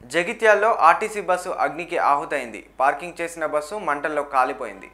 జగిత్యాల్లో RTC bus అగ్నికి ఆహుతైంది parking చేసిన bus మంటల్లో కాలిపోయింది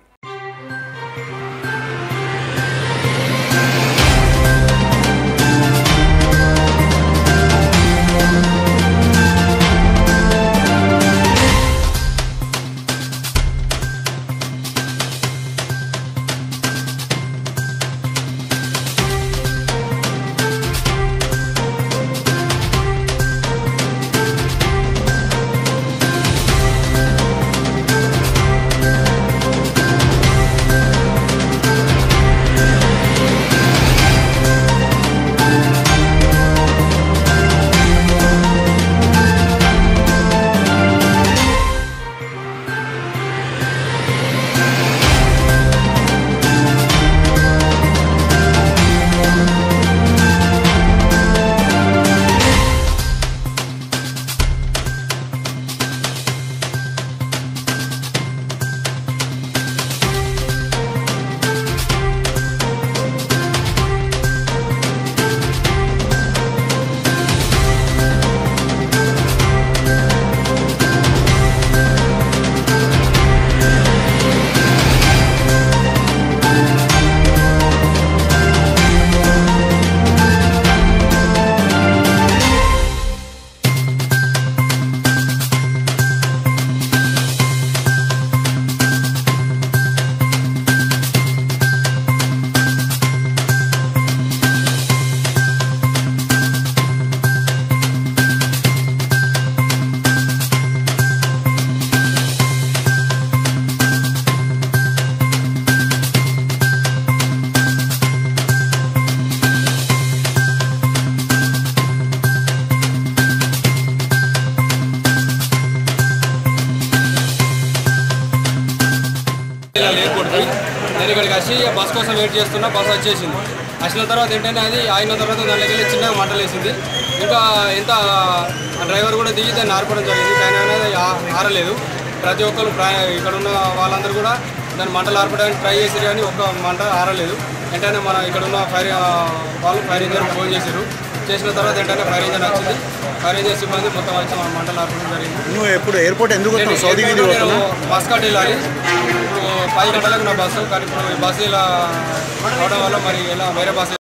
ఇలా ఎయిర్పోర్ట్కి నేను ఇక్కడికి వచ్చి బస్ కోసం వెయిట్ చేస్తున్నా బస్ వచ్చేసింది వచ్చిన తర్వాత ఏంటంటే అది ఆయన తర్వాత దాంట్లోకి వెళ్ళి చిన్నగా మంటలు వేసింది ఇంకా ఎంత ఆ డ్రైవర్ కూడా దిగి దాన్ని ఆర్పడం జరిగింది కానీ అనేది ఆ- ఆరలేదు ప్రతి ఒక్కరు ప్రా- ఇక్కడ ఉన్న వాళ్ళందరూ కూడా దాన్ని మంటలు ఆర్పడానికి ట్రై చేశారు కానీ ఒక్క మంట ఆరలేదు వెంటనే మన ఇక్కడ ఉన్న ఫైర్ ఆ, వాళ్ళు ఫైర్ ఇంజన్ ఫోన్ చేశారు చేసిన తర్వాత ఏంటంటే ఫైర్ ఇంజన్ వచ్చింది ఫైర్ ఇంజన్ సిబ్బంది మొత్తం వచ్చి మన మంటలు ఆర్పడం జరిగింది నువ్వు ఎప్పుడు ఎయిర్పోర్ట్ ఎందుకు నేను వస్తున్నావు సౌదీ వీధి ఎయిర్పోర్ట్లో వస్తున్నావు నేను బస్ కాట్ వెళ్ళాలి ఇప్పుడు పది గంటలకు నా బస్సు కానీ ఇప్పుడు ఈ బస్సు ఇలా అవడం వల్ల మరి ఇలా వేరే బస్సు